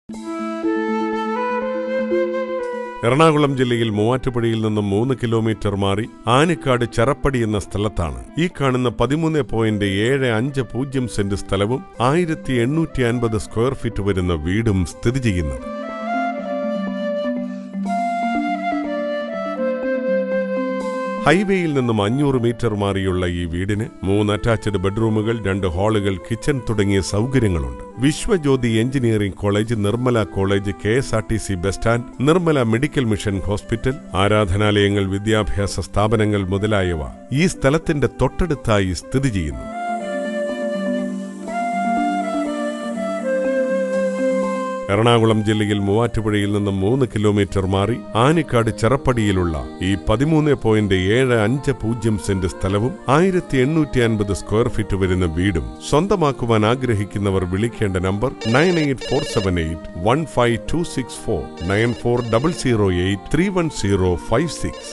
എറണാകുളം ജില്ലയിൽ മൂവാറ്റുപുഴയിൽ നിന്നും മൂന്ന് കിലോമീറ്റർ മാറി ആനിക്കാട് ചെറപ്പടി എന്ന സ്ഥലത്താണ് ഈ കാണുന്ന പതിമൂന്ന് പോയിന്റ് ഏഴ് അഞ്ച് പൂജ്യം സെന്റ് സ്ഥലവും ആയിരത്തി എണ്ണൂറ്റി അൻപത് സ്ക്വയർ ഫീറ്റ് വരുന്ന വീടും സ്ഥിതി ചെയ്യുന്നത് ഹൈവേയിൽ നിന്നും അഞ്ഞൂറ് മീറ്റർ മാറിയുള്ള ഈ വീടിന് മൂന്ന് അറ്റാച്ച്ഡ് ബെഡ്റൂമുകൾ രണ്ട് ഹാളുകൾ കിച്ചൺ തുടങ്ങിയ സൗകര്യങ്ങളുണ്ട് Vishwajyothi engineering college Nirmala college K S R T C bus stand Nirmala medical mission hospital ആരാധനാലയങ്ങൾ വിദ്യാഭ്യാസ സ്ഥാപനങ്ങൾ മുതലായവ ഈ സ്ഥലത്തിന്റെ തൊട്ടടുത്തായി സ്ഥിതി ചെയ്യുന്നു എറണാകുളം ജില്ലയിൽ മൂവാറ്റുപുഴയിൽ നിന്നും മൂന്ന് കിലോമീറ്റർ മാറി ആനിക്കാട് ചെറപ്പടിയിലുള്ള ഈ പതിമൂന്ന് പോയിന്റ് ഏഴ് അഞ്ച് പൂജ്യം സെന്റ് സ്ഥലവും ആയിരത്തി എണ്ണൂറ്റി അൻപത് സ്ക്വയർ ഫീറ്റ് വരുന്ന വീടും സ്വന്തമാക്കുവാൻ ആഗ്രഹിക്കുന്നവർ വിളിക്കേണ്ട number nine eight four seven eight one five two six four nine four double zero eight three one zero five six